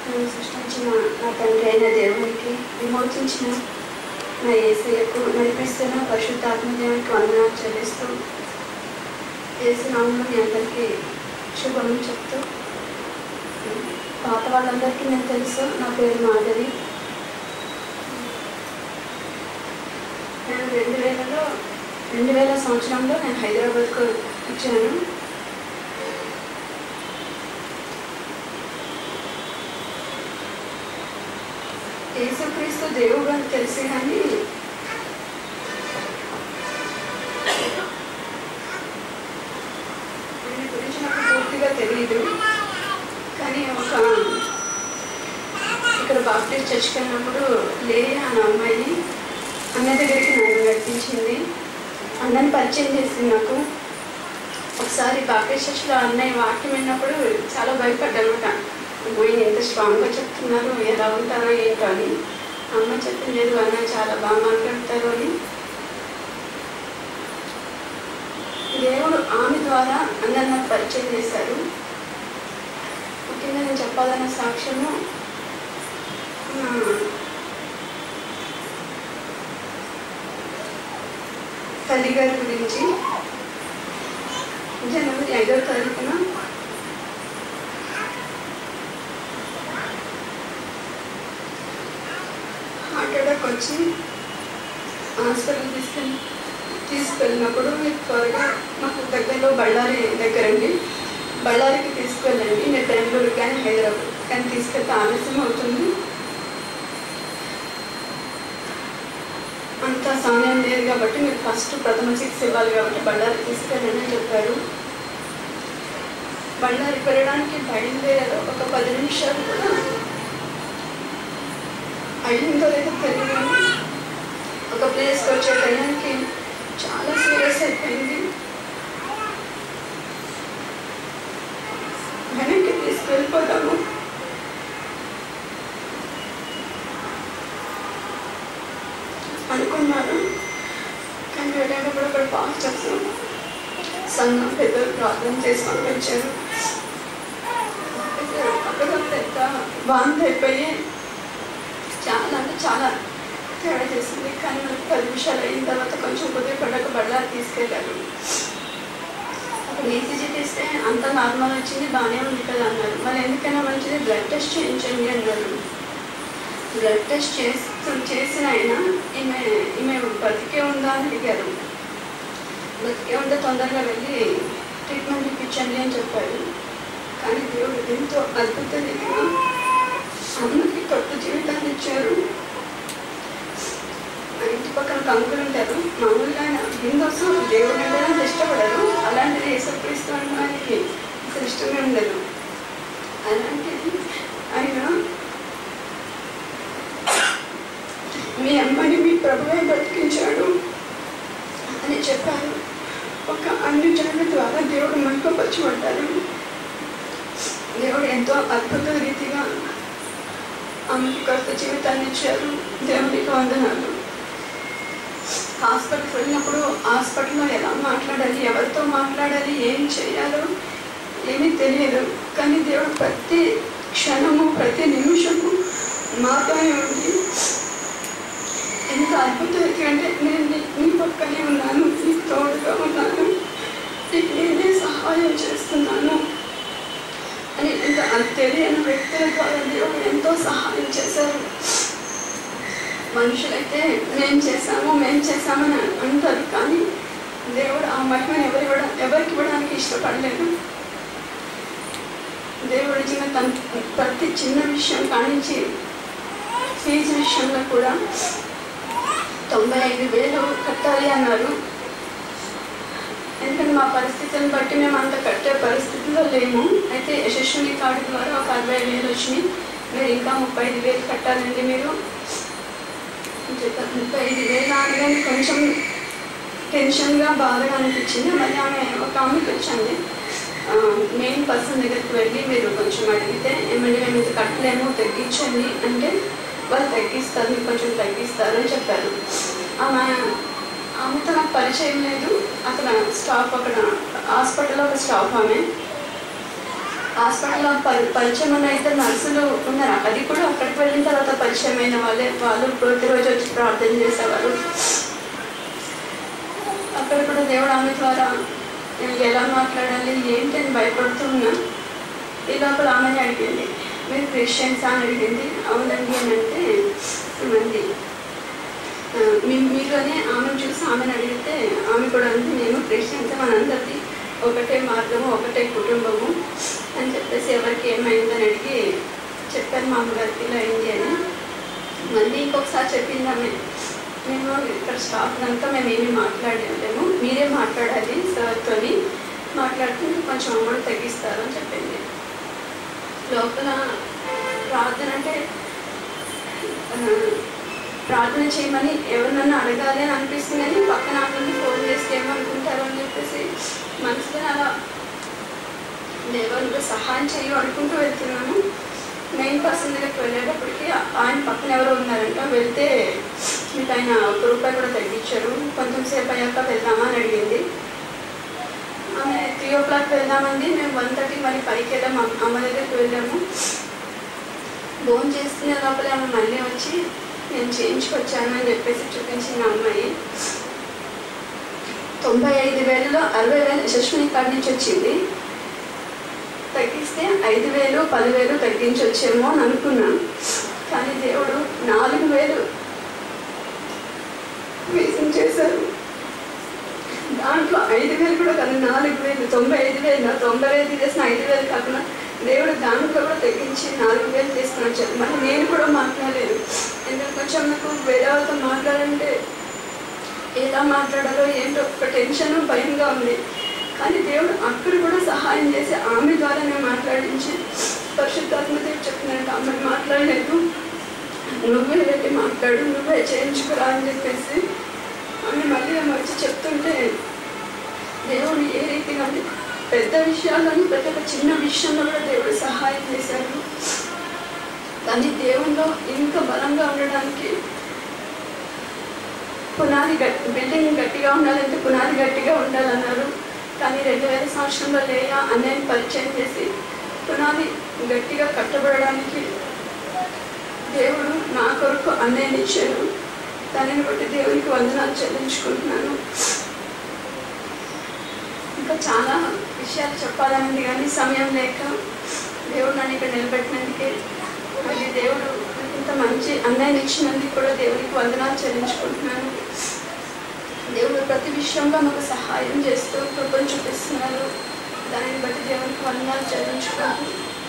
నన్ను సృష్టించిన నా తండ్రి అయిన దేవునికి విమోచించిన నా ఏసయ్యకు నడిపిస్తున్న పరిశుద్ధాత్మ దేవునికి వందనాలు చెల్లిస్తూ ఏసునామంలో మీ అందరికీ శుభం చెప్తూ పాత వాళ్ళందరికీ నేను తెలుసు నా పేరు మాధవి నేను రెండు వేలలో రెండు వేల సంవత్సరంలో నేను హైదరాబాద్కు వచ్చాను యేసుక్రీస్తు దేవుడు అని తెలిసి కానీ ఆయన గురించి నాకు పూర్తిగా తెలియదు కానీ ఒక ఇక్కడ బాప్టిస్ట్ చర్చ్కి వెళ్ళినప్పుడు లేని అన్న అమ్మాయి అన్న దగ్గరికి నన్ను నడిపించింది అన్నని పరిచయం చేసింది నాకు ఒకసారి బాప్టిస్ట్ చర్చ్లో అన్నయ్య వాక్యం విన్నప్పుడు చాలా భయపడ్డానమాట పోయి ఎంత స్ట్రాంగ్గా చెప్తున్నారు ఎలా ఉంటారో ఏంటో అని అమ్మ చెప్పింది లేదు అన్న చాలా బాగా మాట్లాడతారు అని దేవుడు ఆమె ద్వారా అందరు నాకు పరిచయం చేశారు ముఖ్యంగా నేను చెప్పాలన్న సాక్ష్యము ఆ, తల్లి గారి గురించి జనవరి ఐదో తారీఖున హార్ట్ అటాక్ వచ్చి హాస్పిటల్ తీసుకెళ్ళి తీసుకెళ్ళినప్పుడు మీరు త్వరగా మాకు దగ్గరలో బళ్ళారి దగ్గర అండి బళ్ళారికి తీసుకెళ్ళండి నేను బెంగళూరు కానీ హైదరాబాద్ కానీ తీసుకెళ్తే ఆలస్యం అవుతుంది అంత సమయం లేదు కాబట్టి మీరు ఫస్ట్ ప్రథమ చికిత్స ఇవ్వాలి కాబట్టి బళ్ళారి తీసుకెళ్ళండి అని చెప్పారు బళ్ళారికి వెళ్ళడానికి బయలుదేరారు ఒక పది నిమిషాలు కూడా అయిందో లేదో తెలియదు ఒక ప్లేస్కి వచ్చే టైంకి చాలా సీరియస్ అయిపోయింది వెనక్కి తీసుకెళ్ళిపోతాము అనుకున్నాను కానీ వెళ్ళేటప్పుడు అక్కడ పాస్టర్స్ సంఘం పెద్దలు ప్రార్థన చేసి పంపించారు అక్కడ పెద్ద వాంతి అయిపోయి చాలా అంటే చాలా తేడా చేసింది కానీ మనకు పది నిమిషాలు అయిన తర్వాత కొంచెం కొద్దిగా పడ్డాక బళ్ళారి తీసుకెళ్ళారు అక్కడ ఈసీజీ తీస్తే అంత నార్మల్ వచ్చింది బాగానే ఉంది కదా అన్నారు మరి ఎందుకైనా మంచిది బ్లడ్ టెస్ట్ చేయించండి అన్నారు బ్లడ్ టెస్ట్ చేస్తూ చేసిన ఆయన ఈమె ఈమె బతికే ఉందా అని అడిగారు బతికే ఉంటే తొందరగా వెళ్ళి ట్రీట్మెంట్ ఇప్పించండి అని చెప్పారు కానీ దేవుడు ఎంతో అద్భుతంగా అమ్మకి కొత్త జీవితాన్ని ఇచ్చారు మా ఇంటి పక్కన ఒక అంకులు ఉంటారు మామూలుగా ఆయన హిందూస్ దేవుడు అంటే ఇష్టపడరు అలాంటిది యేసుక్రీస్తు అనడానికి అసలు ఇష్టమే ఉండదు అలాంటిది ఆయన మీ అమ్మని మీ ప్రభువే బ్రతికించాడు అని చెప్పారు ఒక అన్ని జనుల ద్వారా దేవుడు మహిమపరచబడ్డారు దేవుడు ఎంతో అద్భుత రీతిగా ఆమెకి కొత్త జీవితాన్ని ఇచ్చారు దేవునికి వందనాలు హాస్పిటల్కి వెళ్ళినప్పుడు హాస్పిటల్లో ఎలా మాట్లాడాలి ఎవరితో మాట్లాడాలి ఏం చేయాలో ఏమీ తెలియదు కానీ దేవుడు ప్రతి క్షణము ప్రతి నిమిషము మాతోనే ఉండి ఎంత అద్భుతం అంటే నేను నీ నీ పక్కనే ఉన్నాను నీకు తోడుగా ఉన్నాను నీకు నేనే సహాయం చేస్తున్నాను అని ఇంకా అది తెలియని వ్యక్తుల ద్వారా దేవుడు ఎంతో సహాయం చేశారు మనుషులైతే మేం చేశాము మేం చేశామని అంటారు కానీ దేవుడు ఆ మహిమను ఎవరి ఇవ్వడా ఎవరికి ఇవ్వడానికి ఇష్టపడలేదు దేవుడు ఇచ్చిన తన ప్రతి చిన్న విషయం కానించి ఫీజు విషయంలో కూడా తొంభై ఐదు వేలు కట్టాలి అన్నారు ఎందుకంటే మా పరిస్థితిని బట్టి మేము అంత కట్టే పరిస్థితిలో లేము అయితే యశస్విని కార్డు ద్వారా ఒక అరవై వేలు వచ్చినాయి మీరు ఇంకా ముప్పై ఐదు వేలు కట్టాలండి మీరు అని చెప్పారు ముప్పై ఐదు వేలు అనగానే కొంచెం టెన్షన్గా బాధగా అనిపించింది మళ్ళీ ఆమె ఒక ఆమెకి వచ్చింది మెయిన్ పర్సన్ దగ్గరికి వెళ్ళి మీరు కొంచెం అడిగితే ఏమంటే మేము ఇది కట్టలేము తగ్గించండి అంటే వాళ్ళు తగ్గిస్తారు మీకు కొంచెం తగ్గిస్తారు అని చెప్పారు ఆమె ఆమెతో నాకు పరిచయం లేదు అక్కడ స్టాఫ్ అక్కడ హాస్పిటల్లో ఒక స్టాఫ్ ఆమె హాస్పిటల్లో పరి పరిచయం ఉన్న ఇద్దరు నర్సులు ఉన్నారు అది కూడా అక్కడికి వెళ్ళిన తర్వాత పరిచయం అయిన వాళ్ళే వాళ్ళు ప్రతిరోజు వచ్చి ప్రార్థన చేసేవారు అక్కడ కూడా దేవుడు ఆమె ద్వారా నేను ఎలా మాట్లాడాలి ఏంటి అని భయపడుతున్నా ఈ లోపల ఆమెని అడిగింది మీరు క్రిస్టియన్స్ అని అడిగింది అవునండి అని అంటే మంది మేము మీరు అని ఆమెను చూసి ఆమెను అడిగితే ఆమె కూడా అంది మేము క్రిస్టియన్స్ మనందరిది ఒకటే మార్గము ఒకటే కుటుంబము అని చెప్పేసి ఎవరికి ఏమైందని అడిగి చెప్పాను మా అమ్మగారికి ఇలా అయింది అని మళ్ళీ ఇంకొకసారి చెప్పింది ఆమె మేము ఇక్కడ స్టాఫ్ కనుక మేము ఏమీ మాట్లాడలేము మీరే మాట్లాడాలి సార్తో మాట్లాడితే మీకు కొంచెం అమౌంట్ తగ్గిస్తారు అని చెప్పింది లోపల ప్రార్థన అంటే ఆ, ప్రార్థన చేయమని ఎవరినన్నా అడగాలి అని అనిపిస్తుంది కానీ పక్కన అందరినీ ఫోన్ చేస్తే ఏమనుకుంటారు అని చెప్పేసి మనసులో అలా దేవునికి సహాయం చేయ అనుకుంటూ వెళ్తున్నాను మెయిన్ పర్సన్ దగ్గరికి వెళ్ళేటప్పటికి ఆయన పక్కన ఎవరో ఉన్నారంట వెళ్తే మీకు ఆయన ఒక రూపాయి కూడా తగ్గించారు కొంచెం సేపు అయ్యాక వెళ్దామా అని అడిగింది ఆమె త్రీ ఓ క్లాక్ వెళ్దామండి మేము వన్ థర్టీ మరి పైకి వెళ్ళాము అమ్మ- అమ్మ దగ్గరికి వెళ్ళాము ఫోన్ చేస్తున్న లోపల ఆమె మళ్ళీ వచ్చి నేను చేయించుకొచ్చాను అని చెప్పేసి చూపించింది ఆ అమ్మాయి తొంభై ఐదు వేలలో అరవై వేలు యశస్విని కార్డు నుంచి వచ్చింది తగ్గిస్తే ఐదు వేలు పదివేలు తగ్గించవచ్చేమో అని అనుకున్నాను కానీ దేవుడు నాలుగు వేలు వేసం చేశారు దాంట్లో ఐదు వేలు కూడా కాదు నాలుగు వేలు తొంభై ఐదు వేలు తొంభై ఐదు చేసిన ఐదు వేలు కాకుండా దేవుడు దాంట్లో కూడా తగ్గించి నాలుగు వేలు తీసుకుని వచ్చారు మళ్ళీ నేను కూడా మాట్లాడలేదు ఎందుకంటే కొంచెం నాకు వేరే వాళ్ళతో మాట్లాడంటే ఎలా మాట్లాడాలో ఏంటో ఒక టెన్షన్ భయంగా ఉంది కానీ దేవుడు అక్కడ కూడా సహాయం చేసి ఆమె ద్వారా నేను మాట్లాడించి పరిశుద్ధాత్మ దేవుడు చెప్పినట్టు ఆమె మాట్లాడలేదు నువ్వే వెళ్ళి మాట్లాడు నువ్వే చేయించుకురా అని చెప్పేసి ఆమె మళ్ళీ ఆమె వచ్చి చెప్తుంటే దేవుడు ఏ రీతిగా అంటే పెద్ద విషయాలను ప్రతి ఒక్క చిన్న విషయంలో కూడా దేవుడు సహాయం చేశారు కానీ దేవుల్లో ఇంకా బలంగా ఉండడానికి పునాది గట్టి బిల్డింగ్ గట్టిగా ఉండాలంటే పునాది గట్టిగా ఉండాలన్నారు కానీ రెండు వేల సంవత్సరంలో లేయా అన్నయ్యని పరిచయం చేసి పునాది గట్టిగా కట్టబడడానికి దేవుడు నా కొరకు అన్నయ్యని ఇచ్చారు దానిని బట్టి దేవునికి వందనాలు చెల్లించుకుంటున్నాను ఇంకా చాలా విషయాలు చెప్పాలని కానీ సమయం లేక దేవుడు నన్ను ఇక్కడ నిలబెట్టినందుకే మరి దేవుడు నాకు ఇంత మంచి అన్నయ్యని ఇచ్చినందుకు కూడా దేవునికి వందనాలు చెల్లించుకుంటున్నాను దేవుడు ప్రతి విషయంలో మాకు సహాయం చేస్తూ కృపను చూపిస్తున్నారు దానిని బట్టి దేవునికి వందనాలు చెల్లించుకుంటూ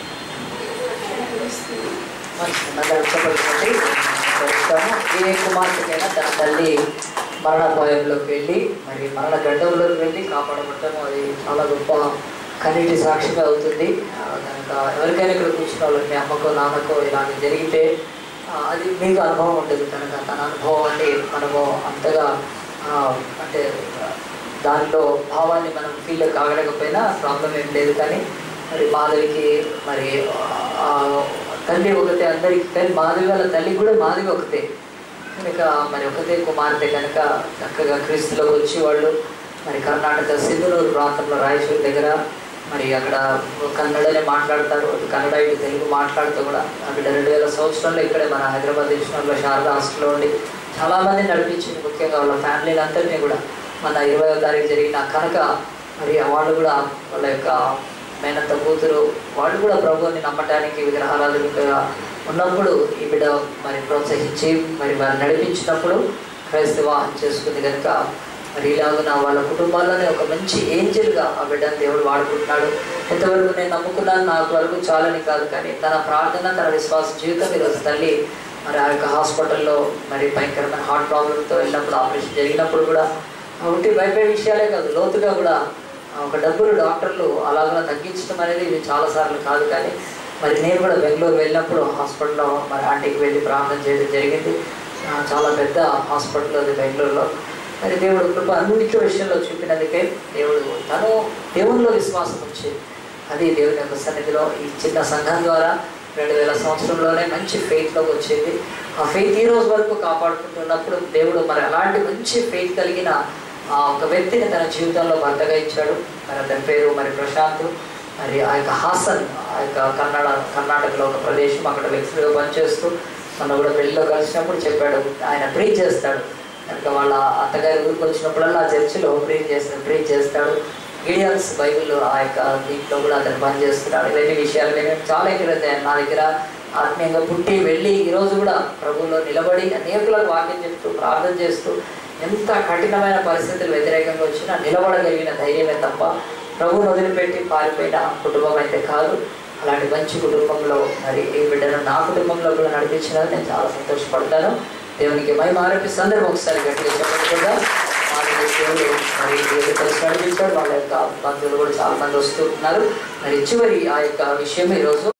ముగిస్తున్నాను. అందరూ చెప్పబడి చెప్తాము ఏ కుమార్తెకైనా తన తల్లి మరణపోయంలోకి వెళ్ళి మరి మరణ గండంలోకి వెళ్ళి కాపాడబడటం అది చాలా గొప్ప కన్నీటి సాక్షిగా అవుతుంది ఆ, కనుక ఎవరికైనా ఇక్కడ కూర్చున్న వాళ్ళు మీ అమ్మకో నాన్నకో ఇలాంటి జరిగితే ఆ, అది మీకు అనుభవం ఉంటుంది కనుక తన అనుభవాన్ని మనము అంతగా ఆ, అంటే ఆ, దానిలో భావాన్ని మనం ఫీల్ కాగలేకపోయినా ప్రాబ్లం ఏం లేదు కానీ మరి మాధవికి మరి ఆ, తల్లి ఒకతే అందరికి కానీ మాధవి వాళ్ళ తల్లి కూడా మాధవి ఒకతే కనుక మరి ఒకతే కుమార్తె కనుక చక్కగా క్రీస్తులోకి వచ్చి వాళ్ళు మరి కర్ణాటక సింధునూరు ప్రాంతంలో రాయచూరు దగ్గర మరి అక్కడ కన్నడనే మాట్లాడతారు అటు కన్నడ ఇటు తెలుగు మాట్లాడుతూ కూడా అక్కడ రెండు వేల సంవత్సరంలో ఇక్కడే మన హైదరాబాద్ విషయంలో శారదా హాస్టల్లో ఉండి చాలామంది నడిపించింది ముఖ్యంగా వాళ్ళ ఫ్యామిలీని అందరినీ కూడా మన ఇరవై తారీఖు జరిగిన కనుక మరి వాళ్ళు కూడా వాళ్ళ యొక్క మేనత్త కూతురు వాళ్ళు కూడా ప్రభువుని నమ్మటానికి విగ్రహారాధకులుగా ఉన్నప్పుడు ఈ బిడ్డ మరి ప్రోత్సహించి మరి వారు నడిపించినప్పుడు క్రైస్తవ వివాహం చేసుకుంది కనుక మరి ఇలాగున వాళ్ళ కుటుంబాల్లోనే ఒక మంచి ఏంజల్గా ఆ బిడ్డను దేవుడు వాడుకుంటున్నాడు ఎంతవరకు నేను నమ్ముకున్నాను నాకు వరకు చాలని కాదు కానీ తన ప్రార్థన తన విశ్వాస జీవితం ఈరోజు తల్లి మరి ఆ యొక్క హాస్పిటల్లో మరి భయంకరమైన హార్ట్ ప్రాబ్లంతో వెళ్ళినప్పుడు ఆపరేషన్ జరిగినప్పుడు కూడా ఒకటి భయపడే విషయాలే కాదు లోతుగా కూడా ఒక డబ్బులు డాక్టర్లు అలాగా తగ్గించడం అనేది ఇది చాలాసార్లు కాదు కానీ మరి నేను కూడా బెంగళూరు వెళ్ళినప్పుడు హాస్పిటల్లో మరి ఆంటీకి వెళ్ళి ప్రార్థన చేయడం జరిగింది ఆ, చాలా పెద్ద హాస్పిటల్ అది బెంగళూరులో మరి దేవుడు కృప అన్నింటి విషయంలో చూపినందుకే దేవుడు తను దేవునిలో విశ్వాసం వచ్చేది అది దేవుని యొక్క సన్నిధిలో ఈ చిన్న సంఘం ద్వారా రెండు వేల సంవత్సరంలోనే మంచి ఫెయిత్లోకి వచ్చింది ఆ ఫెయిత్ ఈ రోజు వరకు కాపాడుకుంటున్నప్పుడు దేవుడు మరి అలాంటి మంచి ఫెయిత్ కలిగిన ఆ ఒక వ్యక్తిని తన జీవితంలో భర్తగా ఇచ్చాడు మరి అతని పేరు మరి ప్రశాంత్ మరి ఆ యొక్క హాసన్ ఆ యొక్క కన్నడ కర్ణాటకలో ఒక ప్రదేశం అక్కడ లెక్చరర్గా పనిచేస్తూ మొన్న కూడా పెళ్లిలో కలిసినప్పుడు చెప్పాడు ఆయన ప్రీచ్ చేస్తాడు కనుక వాళ్ళ అత్తగారి ఊరికి వచ్చినప్పుడల్లా ఆ చర్చిలో ప్రీచ్ చేస్తాడు ప్రీచ్ చేస్తాడు గిడియన్స్ బైబిల్లో ఆ యొక్క దీంట్లో కూడా అతను పనిచేస్తున్నాడు ఇవన్నీ విషయాలు నేను చాలా ఎదురవుతాయి నా దగ్గర ఆత్మీయంగా పుట్టి వెళ్ళి ఈరోజు కూడా ప్రభువులో నిలబడి అనేకులకు వాక్యం చెప్తూ ప్రార్థన చేస్తూ ఎంత కఠినమైన పరిస్థితులు వ్యతిరేకంగా వచ్చినా నిలబడగలిగిన ధైర్యమే తప్ప ప్రభువును వదిలిపెట్టి పారిపోయిన కుటుంబం అయితే కాదు అలాంటి మంచి కుటుంబంలో మరి ఈ బిడ్డను నా కుటుంబంలో కూడా నడిపించినందుకు నేను చాలా సంతోషపడతాను దేవునికి మై మారపి సందర్భం ఒకసారి గట్టిగా చెప్పకుండా వాళ్ళకి దేవుడు మరి ఏది కలిసి నడిపించాడు వాళ్ళ యొక్క బంధువులు కూడా చాలా మంది వస్తున్నారు మరి చివరి ఆ యొక్క విషయం ఈరోజు